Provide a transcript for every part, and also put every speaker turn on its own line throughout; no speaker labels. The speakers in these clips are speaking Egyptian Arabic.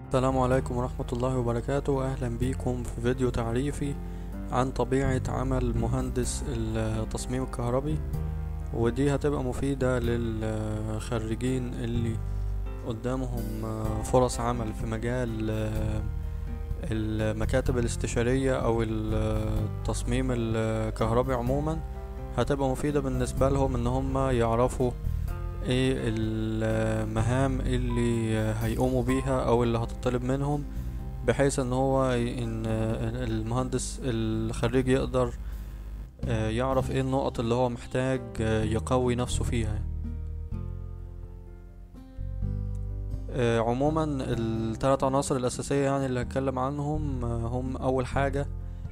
السلام عليكم ورحمة الله وبركاته أهلا بيكم في فيديو تعريفي عن طبيعة عمل مهندس التصميم الكهربي ودي هتبقى مفيدة للخريجين اللي قدامهم فرص عمل في مجال المكاتب الاستشارية أو التصميم الكهربي عموما هتبقى مفيدة بالنسبة لهم إن هم يعرفوا ايه المهام اللي هيقوموا بيها او اللي هتطلب منهم بحيث ان هو ان المهندس الخريج يقدر يعرف ايه النقط اللي هو محتاج يقوي نفسه فيها عموما الثلاث عناصر الاساسية يعني اللي هتكلم عنهم هم اول حاجة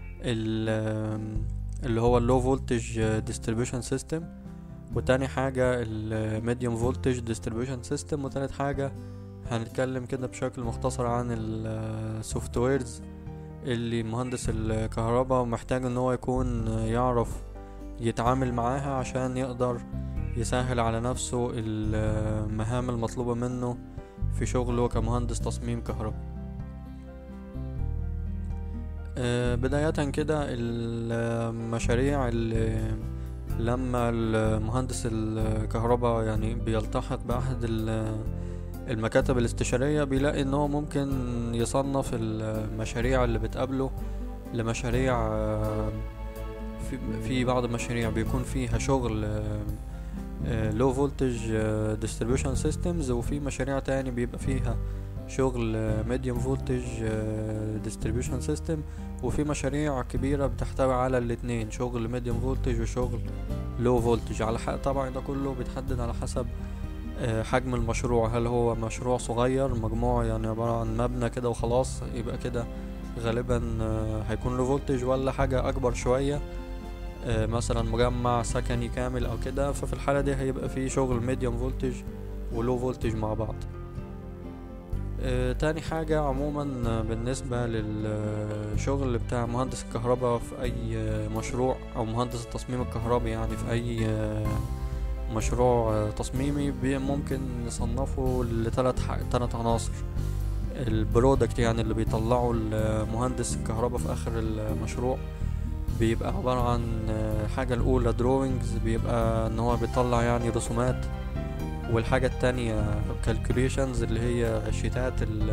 اللي هو اللو فولتج ديستريبيوشن سيستم وتاني حاجة الميديوم فولتج ديستريبيوشن سيستم وتالت حاجة هنتكلم كده بشكل مختصر عن السوفت ويرز اللي مهندس الكهرباء محتاج ان هو يكون يعرف يتعامل معاها عشان يقدر يسهل على نفسه المهام المطلوبة منه في شغله كمهندس تصميم كهرباء بداية كده المشاريع اللي لما المهندس الكهرباء يعني بيلتحق بأحد المكاتب الاستشارية بيلاقي ان هو ممكن يصنف المشاريع اللي بتقابله لمشاريع في, في بعض المشاريع بيكون فيها شغل لو فولتج ديستريبيوشن سيستمز وفي مشاريع تاني بيبقى فيها شغل ميديوم فولتج ديستريبيوشن سيستم وفي مشاريع كبيرة بتحتوي على الاتنين شغل ميديوم فولتج وشغل لو فولتج على حق طبعا ده كله بيتحدد على حسب حجم المشروع هل هو مشروع صغير مجموعة يعني عبارة عن مبنى كده وخلاص يبقى كده غالبا هيكون لو فولتج ولا حاجة أكبر شوية مثلا مجمع سكني كامل أو كده ففي الحالة دي هيبقى فيه شغل ميديوم فولتج ولو فولتج مع بعض آه تاني حاجة عموما بالنسبة للشغل بتاع مهندس الكهرباء في أي مشروع أو مهندس التصميم الكهربي يعني في أي مشروع تصميمي ممكن نصنفه لثلاث تلات عناصر البرودكت يعني اللي بيطلعه المهندس الكهرباء في آخر المشروع بيبقى عبارة عن حاجة الأولى دروينجز بيبقى إن هو بيطلع يعني رسومات والحاجة التانية calculations اللي هي الشيتات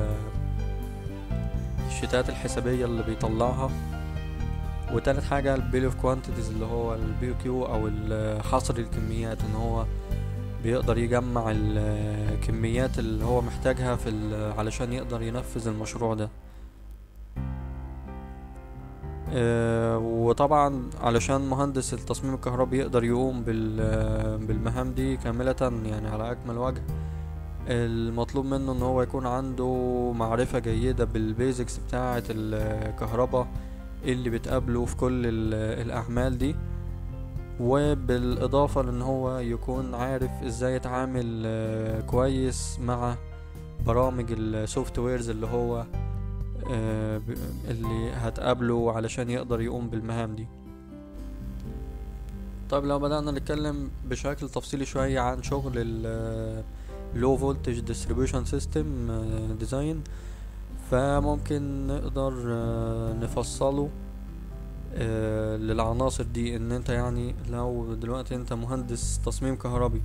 الشيتات الحسابية اللي بيطلعها وتالت حاجة البيل اوف كوانتيتيز اللي هو البي كيو او حصر الكميات ان هو بيقدر يجمع الكميات اللي هو محتاجها في علشان يقدر ينفذ المشروع ده أه وطبعا علشان مهندس التصميم الكهربي يقدر يقوم بالمهام دي كاملة يعني على أكمل وجه المطلوب منه ان هو يكون عنده معرفة جيدة بالبيزكس بتاعة الكهرباء اللي بتقابله في كل الأعمال دي وبالإضافة لأن هو يكون عارف ازاي يتعامل كويس مع برامج السوفت ويرز اللي هو اللي هتقابله علشان يقدر يقوم بالمهام دي طيب لو بدأنا نتكلم بشكل تفصيلي شوية عن شغل ال low voltage distribution system design فممكن نقدر نفصله للعناصر دي ان انت يعني لو دلوقتي انت مهندس تصميم كهربي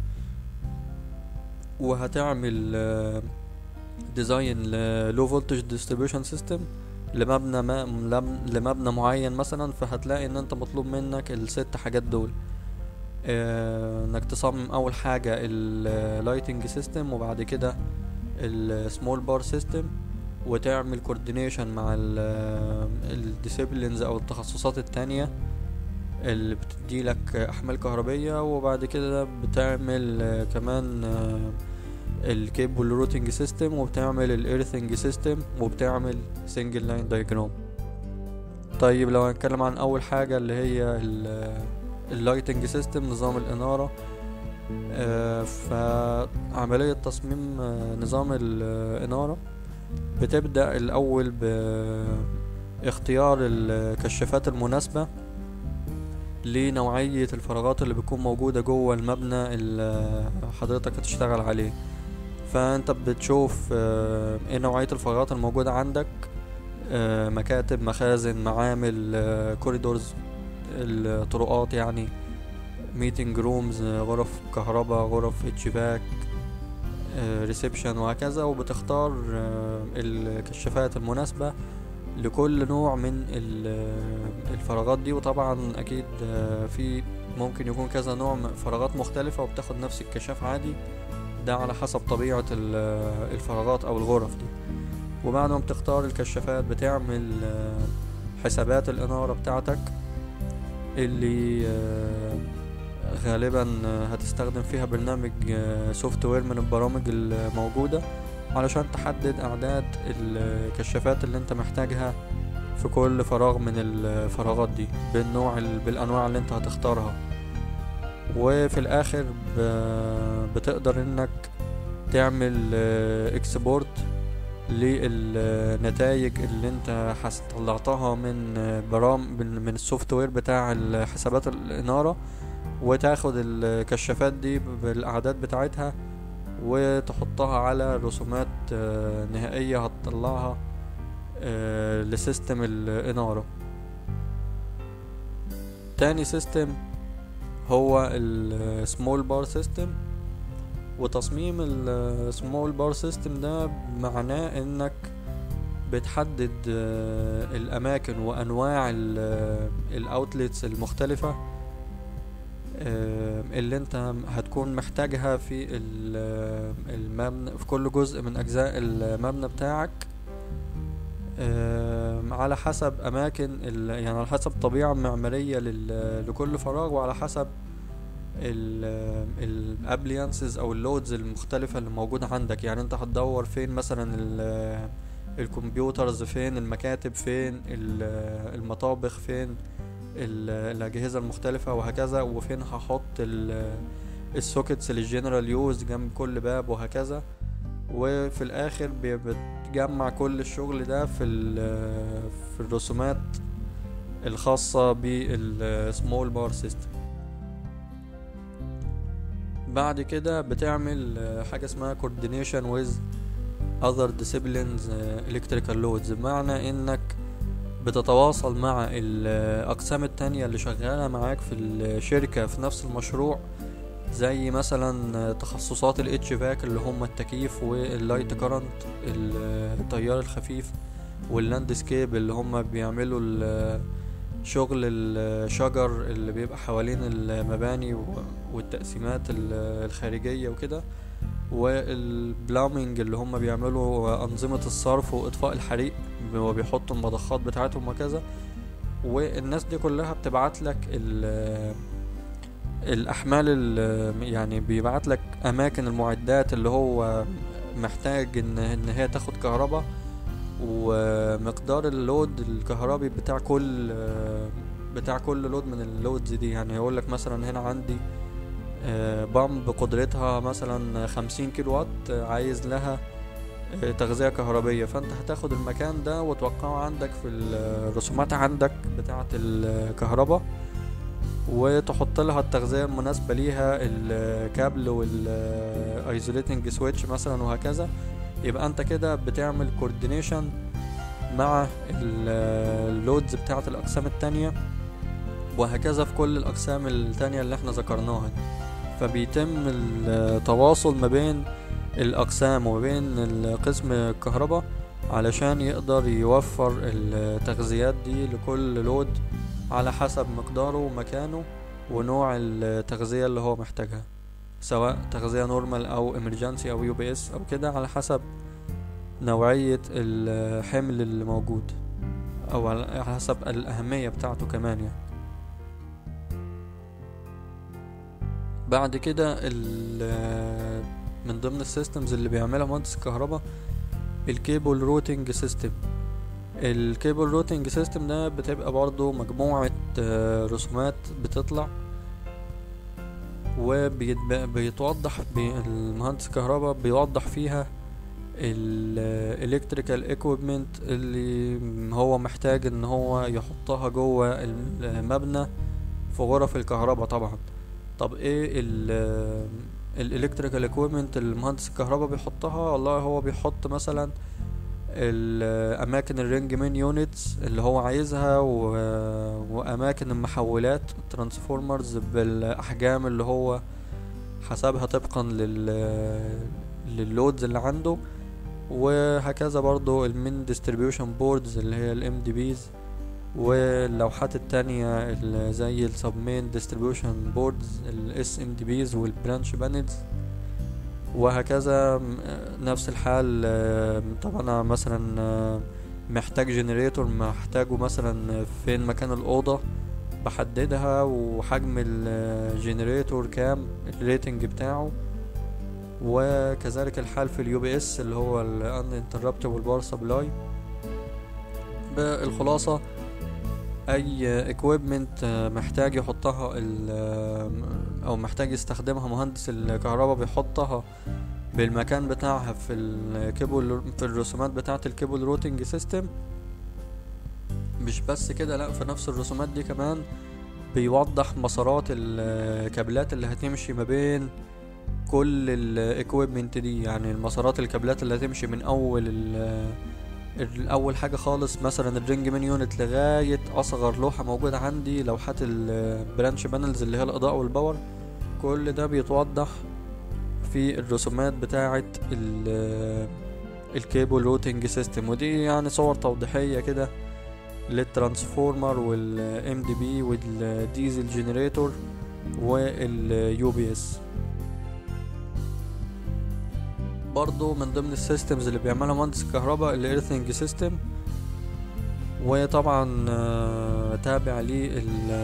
وهتعمل ديزاين لو فولتج ديستريبيوشن سيستم لمبنى ما لمبنى معين مثلا فهتلاقي ان انت مطلوب منك الست حاجات دول اه انك تصمم اول حاجة اللايتنج سيستم وبعد كده السمول بار سيستم وتعمل كوردينيشن مع الديسيبلينز او التخصصات التانية اللي بتدي لك احمال كهربية وبعد كده بتعمل اه كمان اه الكيبل روتنج سيستم وبتعمل الايرثنج سيستم وبتعمل سنجل لاين دايجرام طيب لو هنتكلم عن اول حاجة اللي هي اللايتنج سيستم نظام الانارة آه فعملية تصميم نظام الانارة بتبدأ الاول باختيار الكشافات المناسبة لنوعية الفراغات اللي بتكون موجودة جوه المبنى اللي حضرتك هتشتغل عليه فانت بتشوف آه، ايه نوعية الفراغات الموجودة عندك آه، مكاتب مخازن معامل كوريدورز الطرقات يعني ميتنج رومز غرف كهرباء غرف اتشباك ريسبشن وهكذا وبتختار آه، الكشافات المناسبة لكل نوع من ال- الفراغات دي وطبعا اكيد آه، في ممكن يكون كذا نوع من فراغات مختلفة وبتاخد نفس الكشاف عادي ده على حسب طبيعة ال- الفراغات او الغرف دي وبعد ما بتختار الكشافات بتعمل آه، حسابات الإنارة بتاعتك اللي آه، غالبا آه، هتستخدم فيها برنامج سوفت وير من البرامج الموجودة علشان تحدد أعداد الكشافات اللي انت محتاجها في كل فراغ من الفراغات دي بالنوع ال- بالأنواع اللي انت هتختارها وفي الآخر ب- بتقدر انك تعمل اكسبورت للنتائج اللي انت حس- طلعتها من برام من من السوفت وير بتاع حسابات الإنارة وتاخد الكشافات دي بالأعداد بتاعتها وتحطها على رسومات آه، نهائية هتطلعها آه، لسيستم الإنارة تاني سيستم هو السمول بار سيستم وتصميم السمول بار سيستم ده معناه انك بتحدد آه، الاماكن وانواع الاوتلتس المختلفة آه، اللي انت هتكون محتاجها في ال- المبنى في كل جزء من اجزاء المبنى بتاعك آه، على حسب اماكن ال- يعني على حسب طبيعة معمارية لل- لكل فراغ وعلى حسب الابليانسز او اللودز المختلفة اللي موجودة عندك يعني انت هتدور فين مثلا ال- الكمبيوترز فين المكاتب فين ال- المطابخ فين ال- الأجهزة المختلفة وهكذا وفين هحط ال- السوكيتس للجنرال يوز جنب كل باب وهكذا وفي الآخر بي- بتجمع كل الشغل ده في ال- في الرسومات الخاصة بالسمول بار سيستم بعد كده بتعمل آه، حاجة اسمها coordination with other disciplines آه، electrical loads بمعنى انك بتتواصل مع الأقسام التانية اللي شغالة معاك في الشركة في نفس المشروع زي مثلا تخصصات ال HVAC اللي هم التكييف واللايت كارنت التيار الخفيف واللاندسكيب اللي هم بيعملوا ال- شغل الشجر اللي بيبقى حوالين المباني و- والتقسيمات ال- الخارجية وكده والبلامينج اللي هم بيعملوا أنظمة الصرف وإطفاء الحريق وبيحطوا المضخات بتاعتهم وكذا والناس دي كلها بتبعت لك ال الأحمال ال- يعني بيبعت لك أماكن المعدات اللي هو محتاج إن إن هي تاخد كهرباء ومقدار اللود الكهربي بتاع كل بتاع كل لود من اللودز دي يعني يقول لك مثلا هنا عندي آه، بامب قدرتها مثلا خمسين كيلو وات آه، عايز لها آه، تغذية كهربية فانت هتاخد المكان ده وتوقعه عندك في الرسومات عندك بتاعة الكهرباء وتحط لها التغذية المناسبة ليها الكابل والايزوليتنج سويتش مثلا وهكذا يبقى انت كده بتعمل كوردينيشن مع ال- اللودز بتاعة الأقسام التانية وهكذا في كل الأقسام التانية اللي احنا ذكرناها دي. فبيتم التواصل ما بين الأقسام وما بين القسم الكهرباء علشان يقدر يوفر التغذيات دي لكل لود على حسب مقداره ومكانه ونوع التغذية اللي هو محتاجها سواء تغذية نورمال أو emergency أو يو بي اس أو كده على حسب نوعية الحمل اللي موجود أو على حسب الأهمية بتاعته كمان يعني بعد كده ال- من ضمن السيستمز اللي بيعملها مهندس الكهرباء الكيبل روتنج سيستم الكيبل روتنج سيستم ده بتبقى برضو مجموعة آه، رسومات بتطلع وبيتوضح المهندس الكهرباء بيوضح فيها الالكتريكال ايكويبمنت اللي هو محتاج ان هو يحطها جوه المبنى في غرف الكهرباء طبعا طب ايه ال الالكتريكال اكويبمنت المهندس الكهرباء بيحطها والله هو بيحط مثلا الاماكن الرينج مين يونتس اللي هو عايزها و... واماكن المحولات الترانسفورمرز بالاحجام اللي هو حسبها طبقا لل لللودز اللي عنده وهكذا برضو المين ديستريبيوشن بوردز اللي هي الام دي بيز واللوحات التانية اللي زي السبمين ديستريبيوشن بوردز الاس ام دي بيز والبرانش بانلز وهكذا نفس الحال طب انا مثلا محتاج جنريتور محتاجه مثلا فين مكان الأوضة بحددها وحجم الجنريتور كام الريتنج بتاعه وكذلك الحال في اليو بي اس اللي هو ال uninterruptible power supply بالخلاصة اي equipment محتاج يحطها او محتاج يستخدمها مهندس الكهرباء بيحطها بالمكان بتاعها في الكيبل في الرسومات بتاعة الكيبل روتنج سيستم مش بس كده لا في نفس الرسومات دي كمان بيوضح مسارات الكابلات اللي هتمشي ما بين كل الاكويبمنت دي يعني المسارات الكابلات اللي هتمشي من اول اول حاجه خالص مثلا الرينج من يونت لغايه اصغر لوحه موجوده عندي لوحات البرانش بانلز اللي هي الاضاءه والباور كل ده بيتوضح في الرسومات بتاعه الكيبل روتنج سيستم ودي يعني صور توضيحيه كده للترانسفورمر والام دي بي والديزل جنريتور واليو بي اس برضو من ضمن السيستمز اللي بيعملها مهندس الكهرباء الايرثنج سيستم وطبعا تابع ليه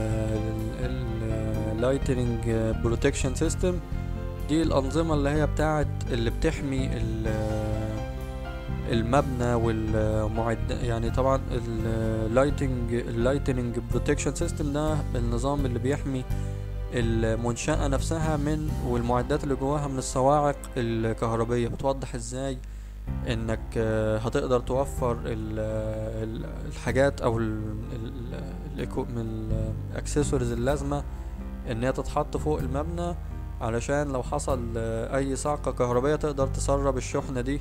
اللايتنج بروتكشن سيستم دي الانظمه اللي هي بتاعت اللي بتحمي المبنى والمعد يعني طبعا اللايتنج اللايتنج بروتكشن سيستم ده النظام اللي بيحمي المنشأة نفسها من والمعدات اللي جواها من الصواعق الكهربية بتوضح ازاي انك هتقدر توفر الحاجات او الاكسسوارز اللازمة ان هي تتحط فوق المبنى علشان لو حصل اي صعقة كهربية تقدر تسرب الشحنة دي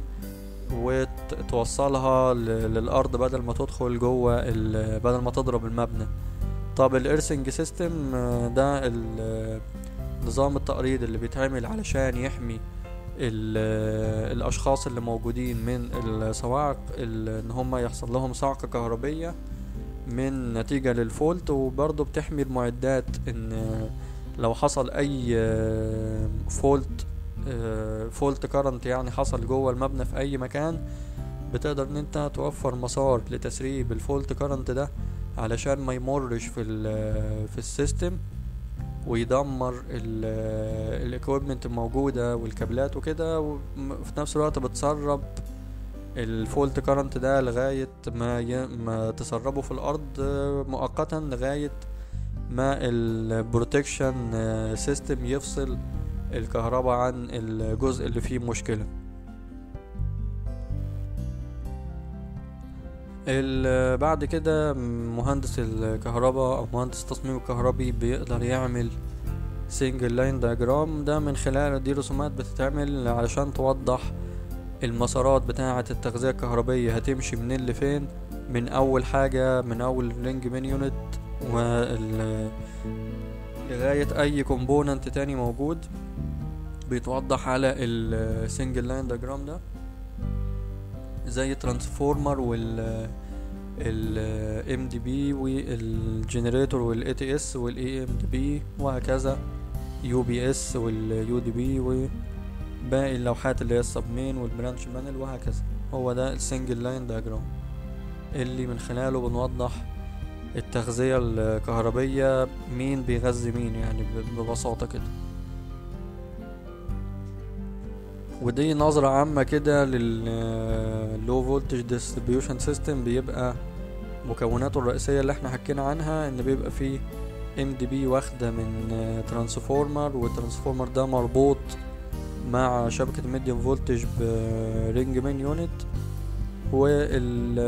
وتوصلها للارض بدل ما تدخل جوه بدل ما تضرب المبنى طب الارسنج سيستم ده نظام التقريض اللي بيتعمل علشان يحمي الاشخاص اللي موجودين من الصواعق ان هم يحصل لهم صعقة كهربية من نتيجة للفولت وبرضه بتحمي المعدات ان لو حصل اي فولت فولت كارنت يعني حصل جوه المبنى في اي مكان بتقدر ان انت توفر مسار لتسريب الفولت كارنت ده علشان ما يمرش في في السيستم ويدمر الاكويبمنت الموجودة والكابلات وكده وفي نفس الوقت بتسرب الفولت كارنت ده لغاية ما, ي... ما تسربه في الأرض مؤقتا لغاية ما البروتكشن سيستم يفصل الكهرباء عن الجزء اللي فيه مشكله بعد كده مهندس الكهرباء او مهندس التصميم الكهربي بيقدر يعمل سنجل لاين دياجرام ده من خلال دي رسومات بتتعمل علشان توضح المسارات بتاعة التغذية الكهربية هتمشي منين لفين من اول حاجة من اول رينج من يونت لغاية اي كومبوننت تاني موجود بيتوضح على السنجل لاين دياجرام ده زي ترانسفورمر وال ال ام دي بي والجنريتور والاي تي اس والاي ام دي بي وهكذا يو بي اس واليو دي بي وباقي اللوحات اللي هي السبمين والبرانش بانل وهكذا هو ده السنجل لاين دياجرام اللي من خلاله بنوضح التغذية الكهربية مين بيغذي مين يعني ببساطة كده ودي نظرة عامة كده لللو فولتج ديستريبيوشن سيستم بيبقى مكوناته الرئيسية اللي احنا حكينا عنها ان بيبقى فيه ام دي بي واخدة من ترانسفورمر والترانسفورمر ده مربوط مع شبكة ميديوم فولتج برينج مين يونت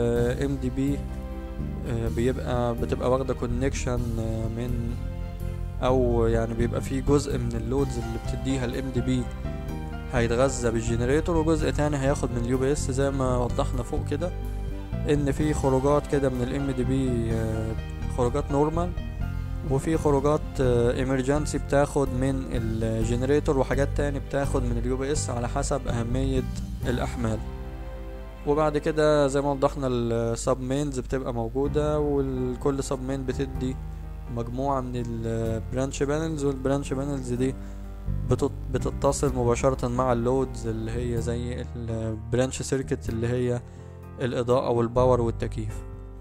والام دي بي بيبقى بتبقى واخدة كونكشن من او يعني بيبقى فيه جزء من اللودز اللي بتديها الام دي بي هيتغذى بالجنريتور وجزء تاني هياخد من اليو بي اس زي ما وضحنا فوق كده ان في خروجات كده من الام دي بي خروجات نورمال وفي خروجات ايمرجنسي بتاخد من الجنريتور وحاجات تاني بتاخد من اليو بي اس على حسب اهمية الاحمال وبعد كده زي ما وضحنا السب مينز بتبقى موجودة وكل سب مين بتدي مجموعة من البرانش بانلز والبرانش بانلز دي بتتصل مباشرة مع اللودز اللي هي زي البرانش سيركت اللي هي الإضاءة والباور والتكييف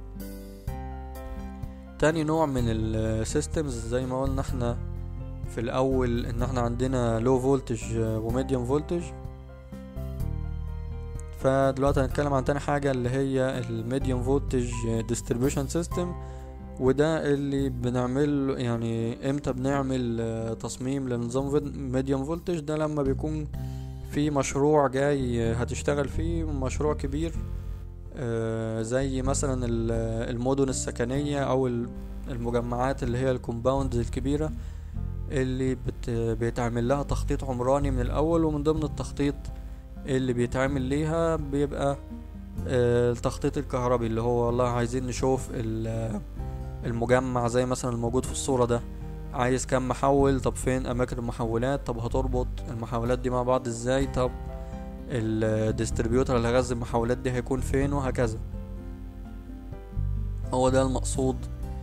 تاني نوع من السيستمز زي ما قلنا احنا في الأول إن احنا عندنا لو فولتج وميديوم فولتج فدلوقتي هنتكلم عن تاني حاجة اللي هي الميديوم فولتج ديستريبيوشن سيستم وده اللي بنعمل يعني امتى بنعمل تصميم لنظام ميديوم فولتج ده لما بيكون في مشروع جاي هتشتغل فيه مشروع كبير زي مثلا المدن السكنية او المجمعات اللي هي الكومباوندز الكبيرة اللي بيتعمل لها تخطيط عمراني من الاول ومن ضمن التخطيط اللي بيتعمل ليها بيبقى التخطيط الكهربي اللي هو والله عايزين نشوف المجمع زي مثلا الموجود في الصورة ده عايز كام محول طب فين اماكن المحولات طب هتربط المحولات دي مع بعض ازاي طب الديستريبيوتر اللي هيغذي المحولات دي هيكون فين وهكذا هو ده المقصود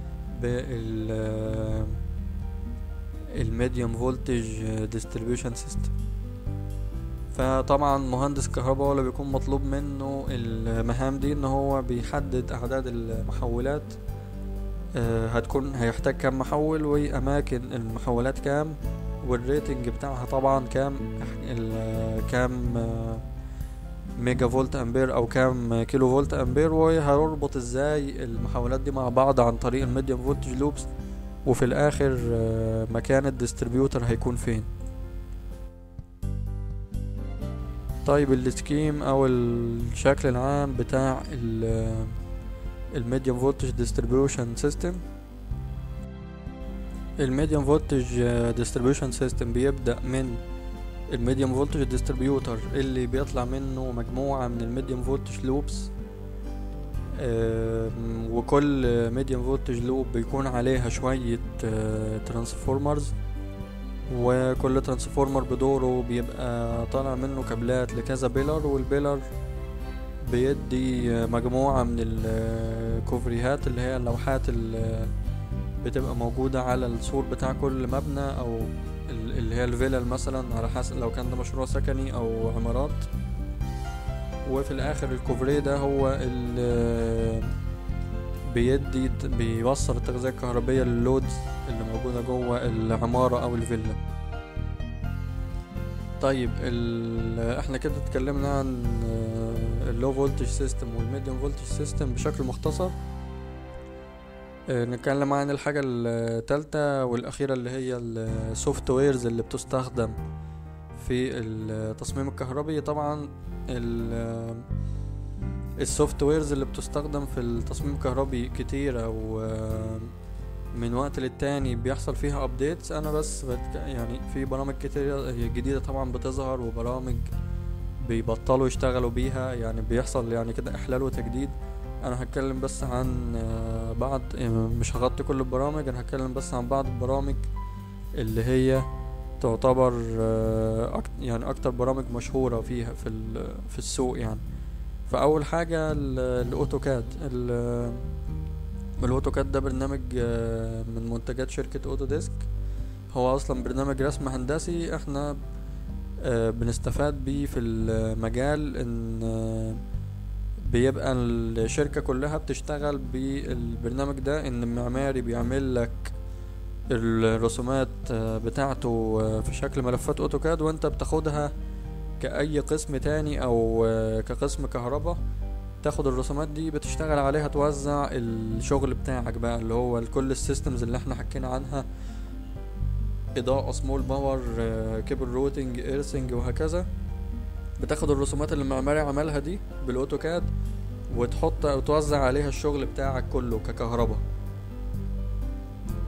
بال الميديوم فولتج ديستريبيوشن سيستم فطبعا مهندس كهرباء ولا بيكون مطلوب منه المهام دي ان هو بيحدد اعداد المحولات هتكون هيحتاج كام محول واماكن المحولات كام والريتنج بتاعها طبعا كام كام ميجا فولت امبير او كام كيلو فولت امبير وهيربط ازاي المحولات دي مع بعض عن طريق الميديوم فولتج لوبس وفي الاخر مكان الديستريبيوتر هيكون فين طيب السكيم او الشكل العام بتاع الميديوم فولتج ديستريبيوشن سيستم الميديوم فولتج ديستريبيوشن سيستم بيبدأ من الميديوم فولتج ديستريبيوتر اللي بيطلع منه مجموعة من الميديوم فولتج لوبس وكل ميديوم فولتج لوب بيكون عليها شوية ترانسفورمرز وكل ترانسفورمر بدوره بيبقى طالع منه كابلات لكذا بيلر والبيلر بيدي مجموعة من الكوفريهات اللي هي اللوحات اللي بتبقى موجودة على السور بتاع كل مبنى أو اللي هي الفيلل مثلا على حسب لو كان ده مشروع سكني أو عمارات وفي الآخر الكوفريه ده هو اللي بيدي بيوصل التغذية الكهربية للودز اللي موجودة جوه العمارة أو الفيلا طيب احنا كده اتكلمنا عن اللو فولتج سيستم والميديوم فولتج سيستم بشكل مختصر نتكلم عن الحاجة التالتة والأخيرة اللي هي السوفت ويرز اللي بتستخدم في التصميم الكهربي طبعا السوفت ويرز اللي بتستخدم في التصميم الكهربي كتيرة ومن وقت للتاني بيحصل فيها ابديتس انا بس بتك... يعني في برامج كتير جديدة طبعا بتظهر وبرامج بيبطلوا يشتغلوا بيها يعني بيحصل يعني كده احلال وتجديد انا هتكلم بس عن بعض مش هغطي كل البرامج انا هتكلم بس عن بعض البرامج اللي هي تعتبر يعني اكتر برامج مشهورة فيها في في السوق يعني فاول حاجة الاوتوكاد الاوتوكاد ده برنامج من منتجات شركة اوتوديسك هو اصلا برنامج رسم هندسي احنا بنستفاد بيه في المجال ان بيبقى الشركة كلها بتشتغل بالبرنامج ده ان المعماري بيعمل لك الرسومات بتاعته في شكل ملفات اوتوكاد وانت بتاخدها كأي قسم تاني او كقسم كهرباء تاخد الرسومات دي بتشتغل عليها توزع الشغل بتاعك بقى اللي هو كل السيستمز اللي احنا حكينا عنها اضاءة سمول باور كيبل روتنج ايرسنج وهكذا بتاخد الرسومات اللي المعماري عملها دي بالاوتوكاد وتحط وتوزع عليها الشغل بتاعك كله ككهرباء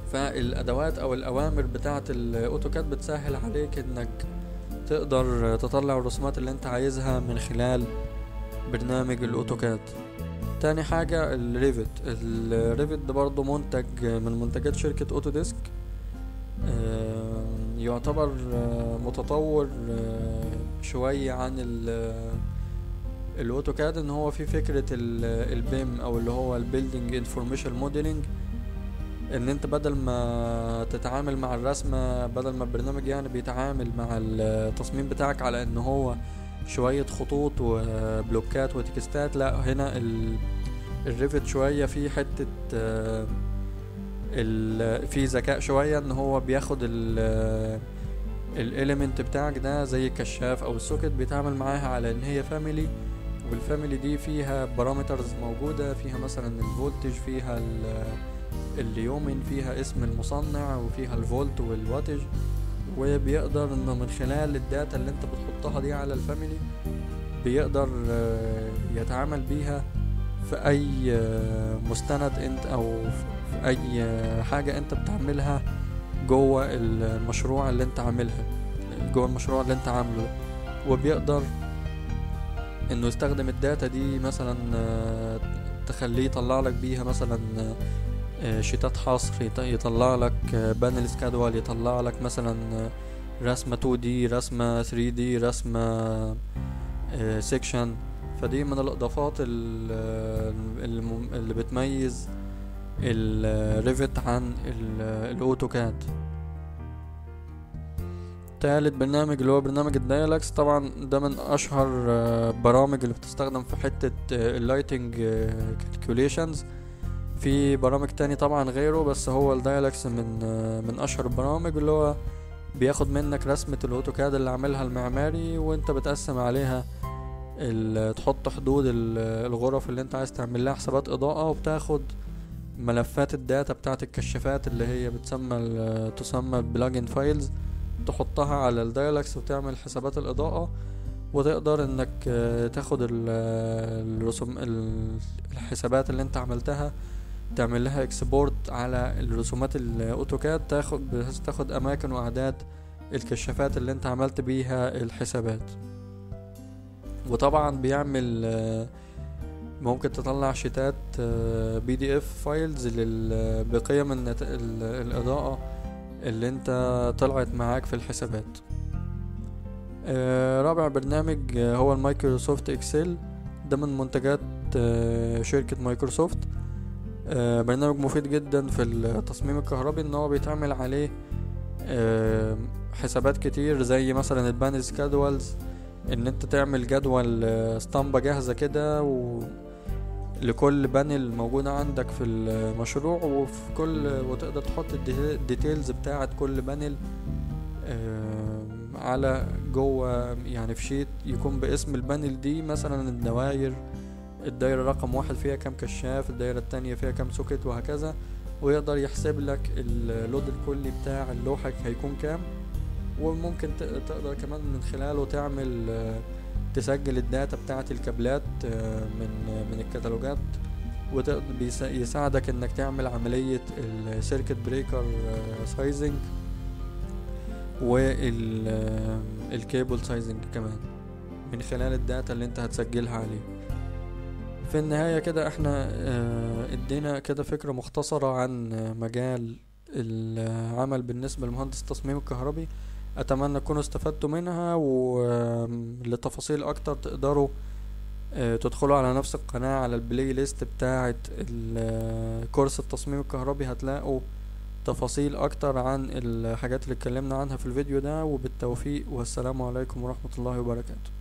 فالادوات او الاوامر بتاعه الاوتوكاد بتسهل عليك انك تقدر تطلع الرسومات اللي انت عايزها من خلال برنامج الاوتوكاد تاني حاجة الريفت الريفت ده برضه منتج من منتجات شركة اوتوديسك آه، يعتبر آه، متطور آه، شوية عن الاوتوكاد ان هو في فكرة البيم او اللي هو البيلدينج انفورميشن موديلنج ان انت بدل ما تتعامل مع الرسمة بدل ما البرنامج يعني بيتعامل مع التصميم بتاعك على ان هو شوية خطوط وبلوكات وتكستات لا هنا الريفت شوية في حتة في ذكاء شوية ان هو بياخد الاليمنت بتاعك ده زي الكشاف او السوكت بيتعامل معاها على ان هي فاميلي والفاميلي دي فيها بارامترز موجودة فيها مثلا الفولتج فيها اليومن فيها اسم المصنع وفيها الفولت والواتج وبيقدر انه من خلال الداتا اللي انت بتحطها دي على الفاميلي بيقدر آه، يتعامل بيها في اي آه، مستند انت او في اي آه، حاجة انت بتعملها جوه المشروع اللي انت عاملها جوه المشروع اللي انت عامله وبيقدر انه يستخدم الداتا دي مثلا تخليه يطلع لك بيها مثلا آه، شيتات حصر يطلع لك بانل سكادوال يطلع لك مثلا آه، رسمة 2 دي رسمة 3 دي رسمة سيكشن آه، فدي من الاضافات اللي بتميز الريفت عن الاوتوكاد تالت برنامج اللي هو برنامج الدايلاكس طبعا ده من اشهر برامج اللي بتستخدم في حتة اللايتنج كالكوليشنز في برامج تاني طبعا غيره بس هو الدايلكس من من اشهر البرامج اللي هو بياخد منك رسمة الاوتوكاد اللي عاملها المعماري وانت بتقسم عليها تحط حدود الغرف اللي انت عايز تعمل لها حسابات اضاءة وبتاخد ملفات الداتا بتاعت الكشافات اللي هي بتسمى تسمى بلاجن فايلز تحطها على الدايلكس وتعمل حسابات الاضاءة وتقدر انك تاخد الرسوم الحسابات اللي انت عملتها تعمل لها اكسبورت على الرسومات الاوتوكاد تاخد بحيث تاخد اماكن واعداد الكشافات اللي انت عملت بيها الحسابات وطبعا بيعمل ممكن تطلع شيتات بي دي اف فايلز بقيم الاضاءة اللي انت طلعت معاك في الحسابات آه، رابع برنامج هو المايكروسوفت اكسل ده من منتجات آه، شركة مايكروسوفت آه، برنامج مفيد جدا في التصميم الكهربي ان هو بيتعمل عليه آه، حسابات كتير زي مثلا البانل سكادوالز ان انت تعمل جدول آه، اسطمبة جاهزة كده و لكل بانل موجودة عندك في المشروع وفي كل وتقدر تحط الديتيلز بتاعة كل بانل على جوه يعني في شيت يكون باسم البانل دي مثلا الدواير الدايرة رقم واحد فيها كام كشاف الدايرة التانية فيها كام سوكت وهكذا ويقدر يحسب لك اللود الكلي بتاع اللوحة هيكون كام وممكن تقدر كمان من خلاله تعمل تسجل الداتا بتاعة الكابلات آه، من من الكتالوجات ويساعدك انك تعمل عملية السيركت بريكر سايزنج والكيبل سايزنج كمان من خلال الداتا اللي انت هتسجلها عليه في النهاية كده احنا اه ادينا كده فكرة مختصرة عن مجال العمل بالنسبة لمهندس التصميم الكهربي اتمنى تكونوا استفدتوا منها ولتفاصيل اكتر تقدروا اه تدخلوا على نفس القناة على البلاي ليست بتاعة كورس التصميم الكهربي هتلاقوا تفاصيل اكتر عن الحاجات اللي اتكلمنا عنها في الفيديو ده وبالتوفيق والسلام عليكم ورحمة الله وبركاته